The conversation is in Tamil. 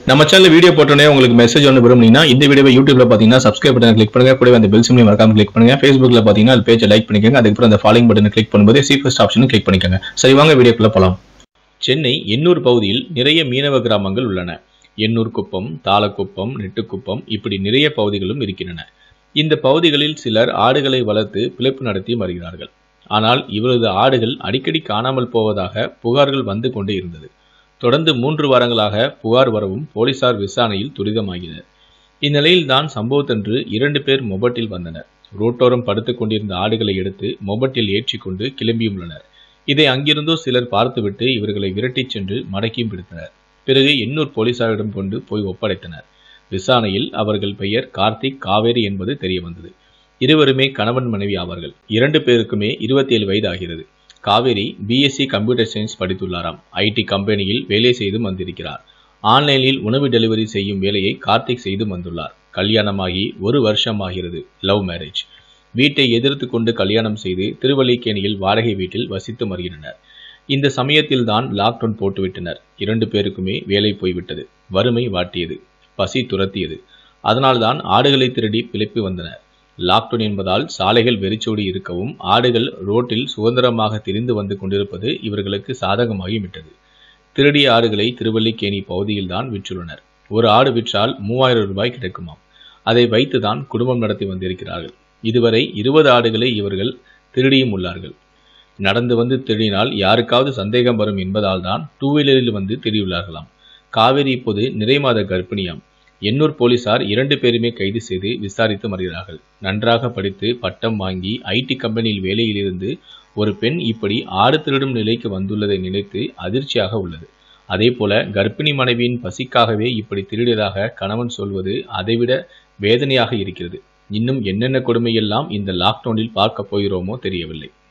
நம்ம சேனல் வீடியோ போட்டோன்னே உங்களுக்கு மெசேஜ் ஒன்று விரும்புனீங்கன்னா இந்த வீடியோவை யூடியூப்ல பார்த்தீங்கன்னா சப்ஸ்கிரைப் பட்டன் கிளிக் பண்ணுங்க கூடவே அந்த பெல் சிம்லையும் மறக்காம கிளிக் பண்ணுங்க ஃபேஸ்புக்ல பார்த்தீங்கன்னா அது பேஜை லைக் பண்ணிக்கோங்க அதுக்கப்புறம் அந்த ஃபாலோயிங் பட்டனை கிளிக் பண்ணும்போது சி ஃபர்ஸ்ட் ஆப்ஷனும் கிளிக் பண்ணிக்கோங்க சரி வாங்க வீடியோக்குள்ள போலாம் சென்னை எண்ணூர் பகுதியில் நிறைய மீனவ கிராமங்கள் உள்ளன எண்ணூர் குப்பம் தாளக்குப்பம் நெட்டுக்குப்பம் இப்படி நிறைய பகுதிகளும் இருக்கின்றன இந்த பகுதிகளில் சிலர் ஆடுகளை வளர்த்து பிழைப்பு நடத்தி வருகிறார்கள் ஆனால் இவரது ஆடுகள் அடிக்கடி காணாமல் போவதாக புகார்கள் வந்து கொண்டே இருந்தது தொடர்ந்து மூன்று வாரங்களாக புகார் வரவும் போலீசார் விசாரணையில் துரிதமாகினர் இந்நிலையில்தான் சம்பவத்தன்று இரண்டு பேர் மொபட்டில் வந்தனர் ரோட்டோரம் படுத்துக் கொண்டிருந்த ஆடுகளை எடுத்து மொபட்டில் ஏற்றிக்கொண்டு கிளம்பியுள்ளனர் இதை அங்கிருந்தோ சிலர் பார்த்துவிட்டு இவர்களை விரட்டிச் சென்று மடக்கியும் பிடித்தனர் பிறகு எண்ணூர் போலீசாரிடம் கொண்டு போய் ஒப்படைத்தனர் விசாரணையில் அவர்கள் பெயர் கார்த்திக் காவேரி என்பது தெரிய வந்தது இருவருமே கணவன் மனைவி ஆவார்கள் இரண்டு பேருக்குமே இருபத்தி ஏழு வயது ஆகிறது காவேரி பிஎஸ்சி கம்ப்யூட்டர் சயின்ஸ் படித்துள்ளாராம் ஐடி கம்பெனியில் வேலை செய்து வந்திருக்கிறார் ஆன்லைனில் உணவு டெலிவரி செய்யும் வேலையை கார்த்திக் செய்து வந்துள்ளார் கல்யாணமாகி ஒரு வருஷம் ஆகிறது லவ் மேரேஜ் வீட்டை எதிர்த்து கொண்டு கல்யாணம் செய்து திருவல்லிக்கேணியில் வாடகை வீட்டில் வசித்து வருகின்றனர் இந்த சமயத்தில்தான் லாக்டவுன் போட்டுவிட்டனர் இரண்டு பேருக்குமே வேலை போய்விட்டது வறுமை வாட்டியது பசி துரத்தியது அதனால்தான் ஆடுகளை திருடி பிழைப்பு வந்தனர் லாக்டவுன் என்பதால் சாலைகள் வெறிச்சோடி இருக்கவும் ஆடுகள் ரோட்டில் சுதந்திரமாக திரிந்து வந்து கொண்டிருப்பது இவர்களுக்கு சாதகமாகி விட்டது திருடிய ஆடுகளை திருவல்லிக்கேணி பகுதியில்தான் விற்றுள்ளனர் ஒரு ஆடு விற்றால் மூவாயிரம் ரூபாய் கிடைக்குமாம் அதை வைத்துதான் குடும்பம் நடத்தி வந்திருக்கிறார்கள் இதுவரை இருபது ஆடுகளை இவர்கள் திருடியும் உள்ளார்கள் நடந்து வந்து திருடினால் யாருக்காவது சந்தேகம் வரும் என்பதால் தான் டூ வீலரில் வந்து திருடியுள்ளார்களாம் காவேரி இப்போது நிறைமாத கர்ப்பிணியாம் எண்ணூர் போலீசார் இரண்டு பேருமே கைது செய்து விசாரித்து வருகிறார்கள் நன்றாக படித்து பட்டம் வாங்கி ஐடி கம்பெனியில் வேலையில் இருந்து ஒரு பெண் இப்படி ஆடு திருடும் நிலைக்கு வந்துள்ளதை நினைத்து அதிர்ச்சியாக உள்ளது அதே போல கர்ப்பிணி மனைவியின் பசிக்காகவே இப்படி திருடியதாக கணவன் சொல்வது அதைவிட வேதனையாக இருக்கிறது இன்னும் என்னென்ன கொடுமையெல்லாம் இந்த லாக்டவுனில் பார்க்க போகிறோமோ தெரியவில்லை